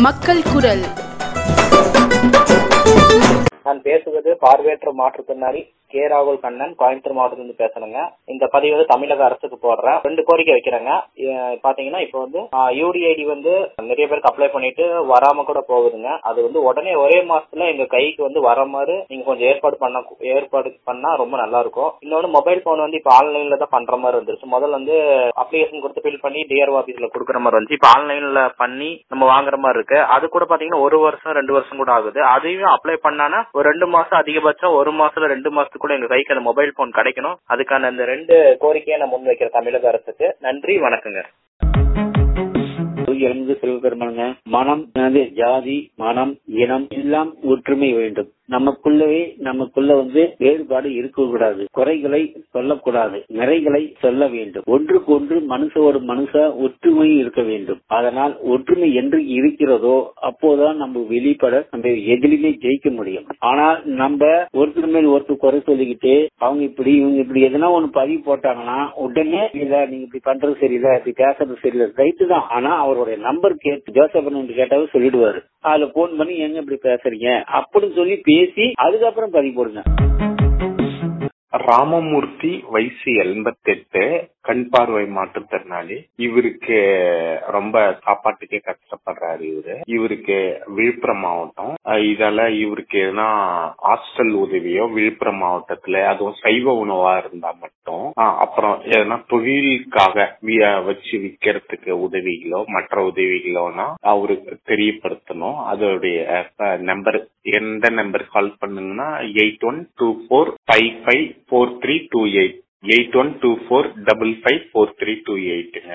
மக்கள் குரல் நான் பேசுவது பார்வையற்ற மாற்றுத்திறனாளி கே ராகுல் கண்ணன் கோயம்புத்தூர் மாவட்டத்திலிருந்து பேசுறேங்க இந்த பதிவு வந்து தமிழக அரசுக்கு போடுறேன் ரெண்டு கோரிக்கை வைக்கிறேங்க எ- பாத்தீங்கன்னா இப்போ வந்து யூடிஐடி வந்து நிறைய பேருக்கு அப்ளை பண்ணிட்டு வராம கூட போகுதுங்க அது வந்து உடனே ஒரே மாசத்துல எங்க கைக்கு வந்து வர மாதிரி நீங்க கொஞ்சம் ஏற்பாடு பண்ண ஏற்பாடு பண்ணா ரொம்ப நல்லா இருக்கும் இன்னொன்னு மொபைல் போன் வந்து இப்போ ஆன்லைன்ல தான் பண்ற மாதிரி வந்துருச்சு முதல்ல வந்து அப்ளிகேஷன் கொடுத்து ஃபில் பண்ணி டிஆர்ஓ ஆபீஸ்ல கொடுக்குற மாதிரி வந்துச்சு இப்போ ஆன்லைன்ல பண்ணி நம்ம வாங்குற மாதிரி இருக்கு அது கூட பாத்தீங்கன்னா ஒரு வருஷம் ரெண்டு வருஷம் கூட ஆகுது அதையும் அப்ளை பண்ணானா ஒரு ரெண்டு மாசம் அதிகபட்சம் ஒரு மாசத்துல ரெண்டு மாசத்துக்கு கூட எங்க கைக்கு அந்த மொபைல் போன் கிடைக்கணும் அதுக்கான இந்த ரெண்டு கோரிக்கையை நான் முன்வைக்கிறேன் தமிழக அரசுக்கு நன்றி வணக்கங்க எழுந்து செல்வபெருமானுங்க மனம் எனது ஜாதி மனம் இனம் எல்லாம் ஒற்றுமை வேண்டும் நமக்குள்ளவே நமக்குள்ள வந்து வேறுபாடு இருக்கக்கூடாது குறைகளை சொல்லக்கூடாது நிறைகளை சொல்ல வேண்டும் ஒன்றுக்கு ஒன்று மனுஷோடு மனுஷ ஒற்றுமை இருக்க வேண்டும் அதனால் ஒற்றுமை என்று இருக்கிறதோ அப்போதான் நம்ம வெளிப்பட நம்ம எதிலுமே ஜெயிக்க முடியும் ஆனால் நம்ம ஒருத்தர் மேல் ஒருத்தர் குறை சொல்லிக்கிட்டு அவங்க இப்படி இவங்க இப்படி எதனா ஒண்ணு பதிவு போட்டாங்கன்னா உடனே இல்ல நீங்க இப்படி பண்றது சரியில்லை இப்படி பேசுறது சரியில்லை ரைட்டு தான் ஆனா அவருடைய நம்பர் கேட்டு ஜோசப்பன் கேட்டாவே சொல்லிடுவாரு அதுல போன் பண்ணி எங்க இப்படி பேசுறீங்க அப்படின்னு சொல்லி பேசி அதுக்கப்புறம் பதிவு போடுங்க ராமமூர்த்தி வயசு எண்பத்தெட்டு கண் பார்வை மாற்றுத்திறனாளி இவருக்கு ரொம்ப சாப்பாட்டுக்கே கஷ்டப்படுறாரு இவரு இவருக்கு விழுப்புரம் மாவட்டம் அஹ் இதால இவருக்கு எதனா ஹாஸ்டல் உதவியோ விழுப்புரம் மாவட்டத்துல அதுவும் சைவ உணவா இருந்தா மட்டும் அஹ் அப்புறம் எதனா தொழிலுக்காக வி- வச்சு விக்கிறதுக்கு உதவிகளோ மற்ற உதவிகளோனா அவருக்கு தெரியப்படுத்தணும் அதோடைய நம்பர் எந்த நம்பர் கால் பண்ணுங்கன்னா eight one two four five five four three two eight eight one two four double five four three two எயிட்டுங்க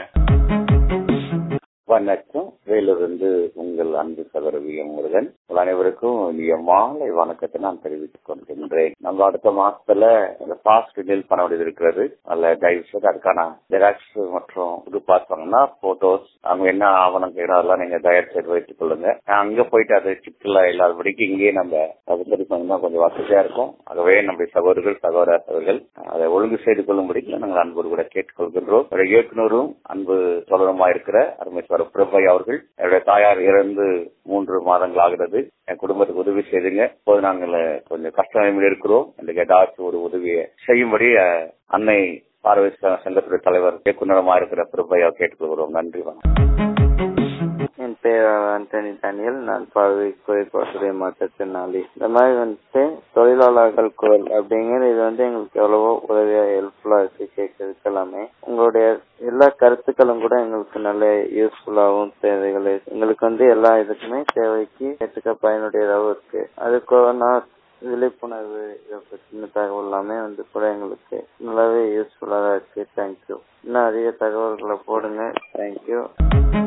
வணக்கம் வேலூரிலிருந்து உங்கள் அன்பு சகோதரி முருகன் உங்கள் அனைவருக்கும் இனிய மாலை வணக்கத்தை நான் தெரிவித்துக் கொள்கின்றேன் நம்ம அடுத்த மாசத்துல இந்த பாஸ் ரினியூல் பண்ண வேண்டியது இருக்கிறது அதுல தயவு செய்து அதுக்கான ஜெராக்ஸ் மற்றும் புது பாஸ் வாங்கினா போட்டோஸ் அவங்க என்ன ஆவணம் கேட்கணும் அதெல்லாம் நீங்க தயார் செய்து வைத்துக் கொள்ளுங்க நான் அங்க போயிட்டு அது சிக்கல இல்லாதபடிக்கு இங்கேயே நம்ம அது சரி பண்ணா கொஞ்சம் வசதியா இருக்கும் ஆகவே நம்முடைய சகோதரர்கள் சகோதர சகோதரர்கள் அதை ஒழுங்கு செய்து கொள்ளும்படி நாங்கள் அன்போடு கூட கேட்டுக்கொள்கின்றோம் ஒரு இயக்குனரும் அன்பு தொடருமா இருக்கிற அருமேஸ்வர பிரபை அவர்கள் என்னுடைய தாயார் இறந்து மூன்று மாதங்கள் ஆகிறது என் குடும்பத்துக்கு உதவி செய்துங்க இப்போது நாங்கள் கொஞ்சம் கஷ்டம் இருக்கிறோம் எனக்கு ஏதாச்சும் ஒரு உதவியை செய்யும்படி அஹ், அன்னை பார்வை ச- சங்கத்துடைய தலைவர் இயக்குனரமா இருக்கிற பிரபையா கேட்டுக்கொள்கிறோம் நன்றி வணக்கம் என் பேர் ஆண்டனி டேனியல் நான் பார்வை குறைபாட்டுடைய மாற்றத்தினாலே இந்த மாதிரி வந்துட்டு தொழிலாளர்கள் குரல் அப்படிங்கிற இது வந்து எங்களுக்கு எவ்வளவோ உதவியா ஹெல்ப்ஃபுல்லா இருக்கு கேட்கறதுக்கு எல்லாமே உங்களுடைய எல்லா கருத்துக்களும் கூட எங்களுக்கு நல்ல யூஸ்ஃபுல்லாகவும் தேவைகள் எங்களுக்கு வந்து எல்லா இதுக்குமே தேவைக்கு ஏற்றுக்க பயனுடையதாகவும் இருக்கு அதுக்கு நான் விழிப்புணர்வு இதை பற்றின தகவல் எல்லாமே வந்து கூட எங்களுக்கு நல்லாவே யூஸ்ஃபுல்லா தான் இருக்கு தேங்க்யூ இன்னும் அதிக தகவல்களை போடுங்க தேங்க்யூ